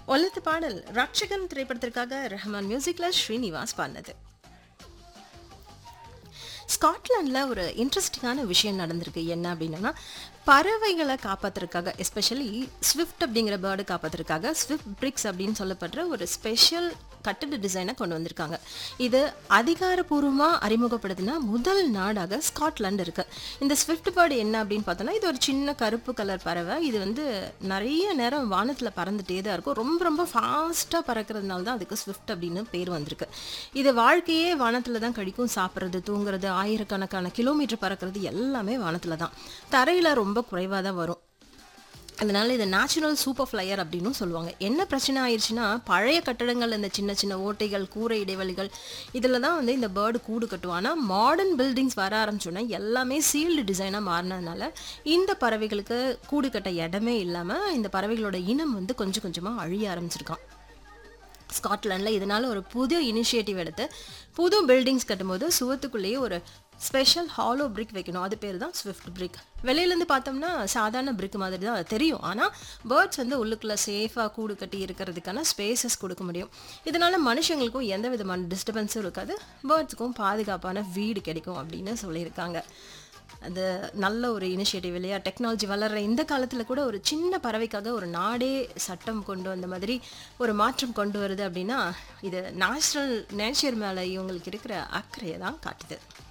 ஒலித்து பாடல் ரட்சகன் திரைப்படத்திற்காக ரஹ்மான் மியூசிக்ல ஸ்ரீனிவாஸ் பாடினது ஸ்காட்லாண்டில் ஒரு இன்ட்ரெஸ்டிங்கான விஷயம் நடந்திருக்கு என்ன அப்படின்னா பறவைகளை காப்பாற்றுறதுக்காக எஸ்பெஷலி ஸ்விஃப்ட் அப்படிங்கிற பேர்டு காப்பாற்றுறதுக்காக ஸ்விஃப்ட் பிரிக்ஸ் அப்படின்னு சொல்லப்படுற ஒரு ஸ்பெஷல் கட்டட டிசைனை கொண்டு வந்திருக்காங்க இது அதிகாரப்பூர்வமாக அறிமுகப்படுத்தின முதல் நாடாக ஸ்காட்லாந்து இருக்கு இந்த ஸ்விஃப்ட் பேர்டு என்ன அப்படின்னு பார்த்தோன்னா இது ஒரு சின்ன கருப்பு கலர் பறவை இது வந்து நிறைய நேரம் வானத்தில் பறந்துட்டே தான் இருக்கும் ரொம்ப ரொம்ப ஃபாஸ்ட்டாக பறக்கிறதுனால தான் அதுக்கு ஸ்விஃப்ட் அப்படின்னு பேர் வந்திருக்கு இது வாழ்க்கையே வானத்தில் தான் கழிக்கும் சாப்பிட்றது தூங்குறது ஆயிரக்கணக்கான கிலோமீட்டர் பறக்கிறது எல்லாமே வானத்தில் தான் தரையில் ரொம்ப குறைவாக தான் வரும் அதனால இது நேச்சுரல் சூப்பர் ஃப்ளையர் அப்படின்னு சொல்லுவாங்க என்ன பிரச்சனை ஆயிடுச்சுன்னா பழைய கட்டடங்கள் இந்த சின்ன சின்ன ஓட்டைகள் கூரை இடைவெளிகள் இதில் தான் வந்து இந்த பேர்டு கூடு கட்டும் ஆனால் மாடர்ன் பில்டிங்ஸ் வர ஆரம்பிச்சோன்னா எல்லாமே சீல்டு டிசைனாக மாறினதுனால இந்த பறவைகளுக்கு கூடு கட்ட இடமே இல்லாமல் இந்த பறவைகளோட இனம் வந்து கொஞ்சம் கொஞ்சமாக அழிய ஆரம்பிச்சிருக்கான் ஸ்காட்லாண்டில் இதனால் ஒரு புது இனிஷியேட்டிவ் எடுத்து புது பில்டிங்ஸ் கட்டும்போது சுவத்துக்குள்ளேயே ஒரு ஸ்பெஷல் ஹாலோ பிரிக் வைக்கணும் அது பேர் தான் ஸ்விஃப்ட் பிரிக் வெளியிலேருந்து பார்த்தோம்னா சாதாரண பிரிக் மாதிரி தான் அது தெரியும் ஆனால் பேர்ட்ஸ் வந்து உள்ளுக்குள்ளே சேஃபாக கூடு கட்டி இருக்கிறதுக்கான ஸ்பேசஸ் கொடுக்க முடியும் இதனால் மனுஷங்களுக்கும் எந்த விதமான டிஸ்டர்பன்ஸும் இருக்காது பேர்ட்ஸுக்கும் பாதுகாப்பான வீடு கிடைக்கும் அப்படின்னு சொல்லியிருக்காங்க அது நல்ல ஒரு இனிஷியேட்டிவ் இல்லையா டெக்னாலஜி வளர்கிற இந்த காலத்தில் கூட ஒரு சின்ன பறவைக்காக ஒரு நாடே சட்டம் கொண்டு வந்த மாதிரி ஒரு மாற்றம் கொண்டு வருது அப்படின்னா இது நேச்சுரல் நேச்சர் மேலே இவங்களுக்கு இருக்கிற அக்கறையை தான் காட்டுது